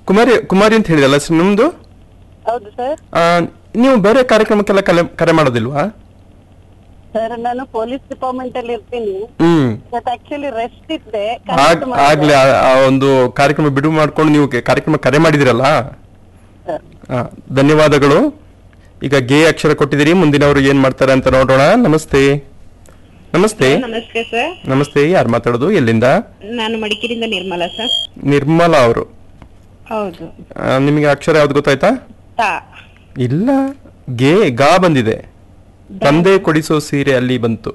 ಕುಮಾರಿ ಕುಮಾರಿ ಅಂತ ಹೇಳಿದಲ್ಲ ಸರ್ ನಿಮ್ದು ಹೌದು ಸರ್ ಆ, ನೀವು ಬೇರೆ ಕಾರ್ಯಕ್ರಮಕ್ಕೆಲ್ಲ ಕಲೆ ಕರೆ ಮಾಡೋದಿಲ್ವಾ ಸರ್ ನಾನು ಪೊಲೀಸ್ ಡಿಪಾರ್ಟ್ಮೆಂಟ್ ಅಲ್ಲಿ ಇರ್ತೀನಿ ಹ್ಮ್ ಬಟ್ ಆಕ್ಚುಲಿ ರೆಸ್ಟ್ ಇದ್ದೆ ಆಗ್ ಆಗ್ಲೇ ಆ- ಆ ಒಂದು ಕಾರ್ಯಕ್ರಮ ಬಿಡುವು ಮಾಡ್ಕೊಂಡು ನೀವು ಕೆ- ಕಾರ್ಯಕ್ರಮ ಕರೆ ಮಾಡಿದಿರಲ್ಲ ಸರ್ ಆ, ಧನ್ಯವಾದಗಳು ಈಗ ಗೆ ಅಕ್ಷರ ಕೊಟ್ಟಿದ್ದೀರಿ ಮುಂದಿನವರು ಏನ್ ಮಾಡ್ತಾರೆ ಅಂತ ನೋಡೋಣ ನಮಸ್ತೆ ನಮಸ್ತೆ ನಮಸ್ತೆ ಸರ್ ನಮಸ್ತೆ ಯಾರು ಮಾತಾಡೋದು ಎಲ್ಲಿಂದ ನಾನು ಮಡಿಕೇರಿಯಿಂದ ನಿರ್ಮಲಾ ಸರ್ ನಿರ್ಮಲಾ ಅವರು ಹೌದು ಆ, ನಿಮಗೆ ಅಕ್ಷರ ಯಾವ್ದು ಗೊತ್ತಾಯ್ತಾ ತಾ ಇಲ್ಲ ಗೆ ಗಾ ಬಂದಿದೆ ತಂದೆ ಕೊಡಿಸೋ ಸೀರೆ ಅಲ್ಲಿ ಬಂತು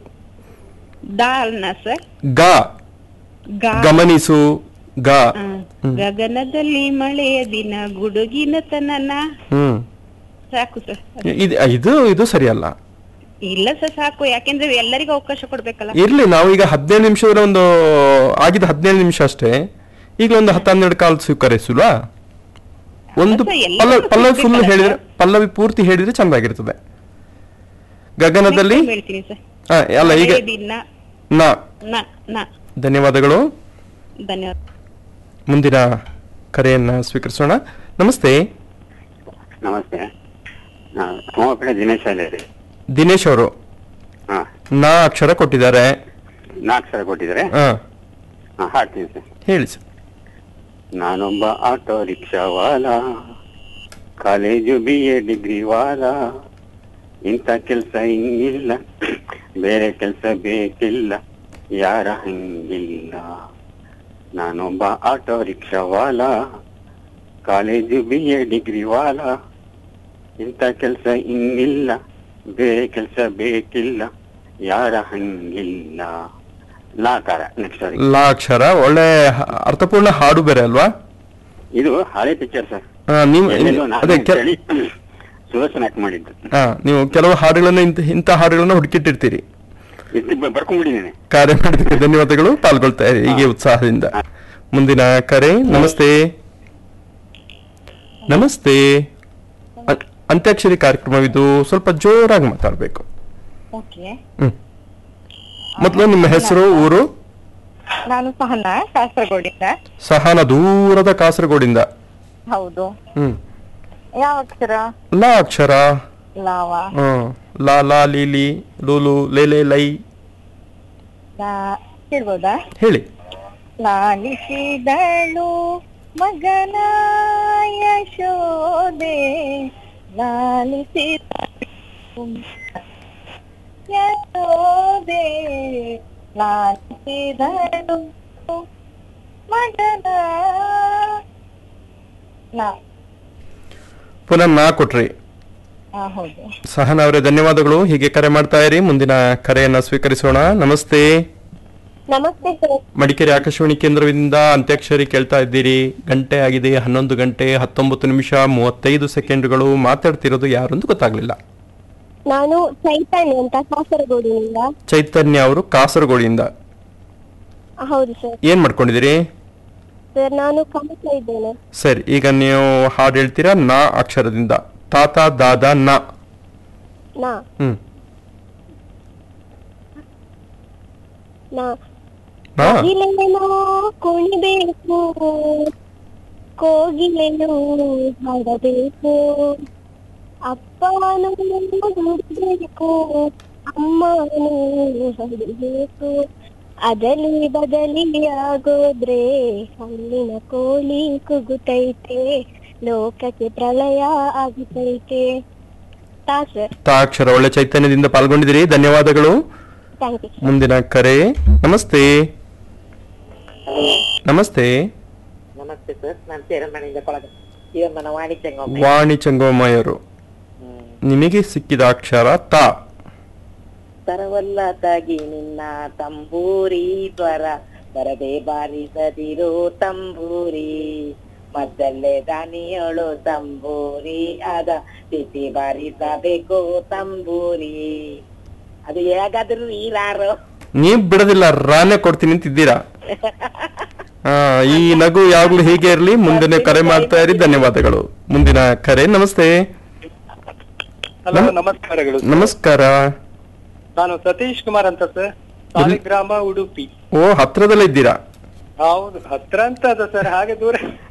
ದಾಲ್ನ ಸರ್ ಗಾ ಗಾ ಗಮನಿಸು ಗಾ ಹ್ಮ್. ಗಗನದಲ್ಲಿ ಮಳೆಯ ದಿನ ಗುಡುಗಿನ ತನನ ಹ್ಮ್ ಸಾಕು ಸರ್ ಇದು ಇದು ಇದು ಸರಿಯಲ್ಲ ಇಲ್ಲ ಸರ್ ಸಾಕು ಯಾಕೆಂದ್ರೆ ಎಲ್ಲರಿಗೂ ಅವಕಾಶ ಕೊಡ್ಬೇಕಲ್ಲ ಇರ್ಲಿ ನಾವು ಈಗ ಹದಿನೈದು ನಿಮಿಷದ ಒಂದು ಆಗಿದ ಹದಿನೈದು ನಿಮಿಷ ಅಷ್ಟೇ ಈಗ ಒಂದು ಹತ್ತು ಹನ್ನೆರಡು ಕಾಲ್ ಸ್ವೀಕರಿಸುವಾ ಒಂದು ಅಲ್ಲ, ಎಲ್ಲರೂ ಪಲ್ಲವಿ ಪಲ್ಲವಿ ಫುಲ್ ಸ್ವೀಕರಿಸಲ್ಲ. ಹೇಳಿದ್ರೆ ಪಲ್ಲವಿ ಪೂರ್ತಿ ಹೇಳಿದ್ರೆ ಚಂದಾಗಿರ್ತದೆ ಗಗನದಲ್ಲಿ Next time ಹೇಳ್ತೀನಿ ಸರ್ ಆ, ಅಲ್ಲ ಈಗ ಮಳೆಯ ದಿನ ನಾ ನ ನ ಧನ್ಯವಾದಗಳು ಧನ್ಯವಾದ ಮುಂದಿನ ಕರೆಯನ್ನ ಸ್ವೀಕರಿಸೋಣ ನಮಸ್ತೆ ನಮಸ್ತೆ ಸೋಮಪೇಟೆ ದಿನೇಶ್ ಅಲ್ಲಿ ದಿನೇಶ್ ಅವರು ಹಾ ನಾ ಅಕ್ಷರ ಕೊಟ್ಟಿದ್ದಾರೆ ನಾಲ್ಕು ಸಲ ಕೊಟ್ಟಿದ್ದಾರೆ ಹಾ ಹಾ ಹಾಡ್ತೀನಿ ಸರ್ ಹೇಳಿ ಸರ್ ನಾನೊಬ್ಬ ಆಟೋ ರಿಕ್ಷಾವಾಲ ಕಾಲೇಜು ಬಿ ಎ ಡಿಗ್ರಿ ವಾಲ ಇಂಥ ಕೆಲಸ ಹಿಂಗಿಲ್ಲ ಬೇರೆ ಕೆಲಸ ಬೇಕಿಲ್ಲ ಯಾರ ಹಂಗಿಲ್ಲ ನಾನೊಬ್ಬ ಆಟೋ ರಿಕ್ಷಾವಾಲ ಕಾಲೇಜು ಬಿ ಎ ಡಿಗ್ರಿ ವಾಲ ಇಂಥ ಕೆಲಸ ಹಿಂಗಿಲ್ಲ ಬೇರೆ ಕೆಲಸ ಬೇಕಿಲ್ಲ ಯಾರ ಹಂಗಿಲ್ಲ ಲಾಕಾರ ನೆಕ್ಸ್ಟ್ ಲಾ ಅಕ್ಷರ ಒಳ್ಳೆ ಹ- ಅರ್ಥಪೂರ್ಣ ಹಾಡು ಬೇರೆ ಅಲ್ವಾ ಇದು ಹಳೆ ಪಿಕ್ಚರ್ ಸರ್ ಆ, ನೀವು ಎಲ್ಲೆಲ್ಲೋ ನಾನು ಅದೇ ಕೆ- ಹೇಳಿ ಸುದರ್ಶನ್ ಆಕ್ಟ್ ಮಾಡಿದ್ದು ಆ, ನೀವು ಕೆಲವು ಹಾಡುಗಳನ್ನ ಇಂಥ ಇಂಥ ಹಾಡುಗಳನ್ನ ಹುಡುಕಿಟ್ಟಿರ್ತೀರಿ ಇಷ್ಟು ಬ- ಬರ್ಕೊಂಡ್ಬಿಟ್ಟಿದ್ದೀನಿ ಕಾರ್ಯ ಮಾಡಿದ್ದಕ್ಕೆ ಧನ್ಯವಾದಗಳು ಪಾಲ್ಗೊಳ್ತಾ ಇರಿ ಹೀಗೆ ಉತ್ಸಾಹದಿಂದ ಮುಂದಿನ ಕರೆ ನಮಸ್ತೆ ನಮಸ್ತೆ ಅ- ಅಂತ್ಯಾಕ್ಷರಿ ಕಾರ್ಯಕ್ರಮವಿದು ಸ್ವಲ್ಪ ಜೋರಾಗಿ ಮಾತಾಡಬೇಕು ಓಕೆ ಹ್ಮ್ ಮೊದಲು ನಿಮ್ಮ ಹೆಸರು ಊರು ನಾನು ಸಹನಾ ಕಾಸರಗೋಡಿಂದ ಸಹನ ದೂರದ ಕಾಸರಗೋಡಿಂದ ಹೌದು ಹ್ಮ್ ಯಾವ ಅಕ್ಷರ ಲಾ ಅಕ್ಷರ ಲಾವ ಹ್ಮ್ ಲಾ ಲಾ ಲೀಲಿ ಲೂಲು ಲೇಲೆ ಲೈ ಹೇಳ್ಬೋದಾ ಹೇಳಿ ಲಾಲಿಸಿದಳು ಮಗನ ಯಶೋದೆ ಲಾಲಿಸಿದ ಯಶೋದೆ ಲಾಲಿಸಿದಳು ಮಗನ ನಾ ಪುನಃ ನಾ ಕೊಟ್ರಿ ಆ, ಹೌದು ಸಹನ ಅವರೇ ಧನ್ಯವಾದಗಳು ಹೀಗೆ ಕರೆ ಮಾಡ್ತಾ ಇರಿ ಮುಂದಿನ ಕರೆಯನ್ನ ಸ್ವೀಕರಿಸೋಣ ನಮಸ್ತೆ ನಮಸ್ತೆ ಸರ್ ಮಡಿಕೇರಿ ಆಕಾಶವಾಣಿ ಕೇಂದ್ರದಿಂದ ಅಂತ್ಯಾಕ್ಷರಿ ಕೇಳ್ತಾ ಇದ್ದೀರಿ ಗಂಟೆ ಆಗಿದೆ ಹನ್ನೊಂದು ಗಂಟೆ ಹತ್ತೊಂಬತ್ತು ನಿಮಿಷ ಮೂವತ್ತೈದು ಸೆಕೆಂಡ್ಗಳು ಮಾತಾಡ್ತಿರೋದು ಯಾರು ಅಂತ ಗೊತ್ತಾಗ್ಲಿಲ್ಲ ನಾನು ಚೈತನ್ಯ ಅಂತ ಕಾಸರಗೋಡಿನಿಂದ ಚೈತನ್ಯ ಅವರು ಕಾಸರಗೋಡಿಯಿಂದ ಹೌದು ಸರ್ ಏನ್ ಮಾಡ್ಕೊಂಡಿದ್ದೀರಿ ಸರ್ ನಾನು ಕಲಿತಾ ಇದ್ದೇನೆ ಸರಿ ಈಗ ನೀವು ಹಾಡು ಹೇಳ್ತೀರಾ ನಾ ಅಕ್ಷರದಿಂದ ತಾತ ದಾದ ನ ನಾ ಹ್ಮ್ ನಾ ನಾ ಕೋಗಿಲೆನೋ ಕುಣಿಬೇಕು ಕೋಗಿಲೆನು ಹಾಡಬೇಕು ಅಪ್ಪನು ನುಡಿಬೇಕು ಅಮ್ಮನು ಹಾಡಬೇಕು ಅದಲಿ ಬದಲಿ ಆಗೋದ್ರೆ ಹಳ್ಳಿನ ಕೋಳಿ ಕುಗುತ್ತೈತೆ ಲೋಕಕ್ಕೆ ಪ್ರಳಯ ಆಗುತ್ತೈತೆ ತಾ ಸರ್ ತಾ ಅಕ್ಷರ ಒಳ್ಳೆ ಚೈತನ್ಯದಿಂದ ಪಾಲ್ಗೊಂಡಿದ್ದೀರಿ ಧನ್ಯವಾದಗಳು ಥ್ಯಾಂಕ್ ಯು ಮುಂದಿನ ಕರೆ ನಮಸ್ತೆ ನಮಸ್ತೆ ನಮಸ್ತೆ ಸರ್ ನಾನು ಸೇರಮನೆಯಿಂದ ಕೊಳಗ ಜೀವನ ವಾಣಿ ಚೆಂಗೊಮ್ಮೆ ವಾಣಿ ಚಂಗೋಮಯ್ಯರು ನಿಮಗೆ ಸಿಕ್ಕಿದ ಅಕ್ಷರ ತಾ ತರವಲ್ಲ ತಾಗಿ ನಿನ್ನ ತಂಬೂರಿ ಸ್ವರ ಬರದೆ ಬಾರಿಸದಿರೋ ತಂಬೂರಿ ಮದ್ದಲ್ಲೇ ದಾನಿಯಳು ತಂಬೂರಿ ಅದ ತಿಥಿ ಬಾರಿಸಬೇಕು ತಂಬೂರಿ ಅದು ಹೇಗಾದ್ರೂ ಈರಾರು ನೀವ್ ಬಿಡೋದಿಲ್ಲ ರಾನೇ ಕೊಡ್ತೀನಿ ಅಂತಿದ್ದೀರಾ ಆ, ಈ ನಗು ಯಾವಾಗ್ಲೂ ಹೀಗೆ ಇರ್ಲಿ ಮುಂದಿನ ಕರೆ ಮಾಡ್ತಾ ಇರಿ ಧನ್ಯವಾದಗಳು ಮುಂದಿನ ಕರೆ ನಮಸ್ತೆ ಹಲೋ ನಮಸ್ಕಾರಗಳು ನಮಸ್ಕಾರ ನಾನು ಸತೀಶ್ ಕುಮಾರ್ ಅಂತ ಸರ್ ಸಾಲಿಗ್ರಾಮ ಉಡುಪಿ ಓ ಹತ್ರದಲ್ಲೇ ಇದ್ದೀರಾ ಹೌದು ಹತ್ರ ಅಂತ ಅದ ಸರ್ ಹಾಗೆ ದೂರ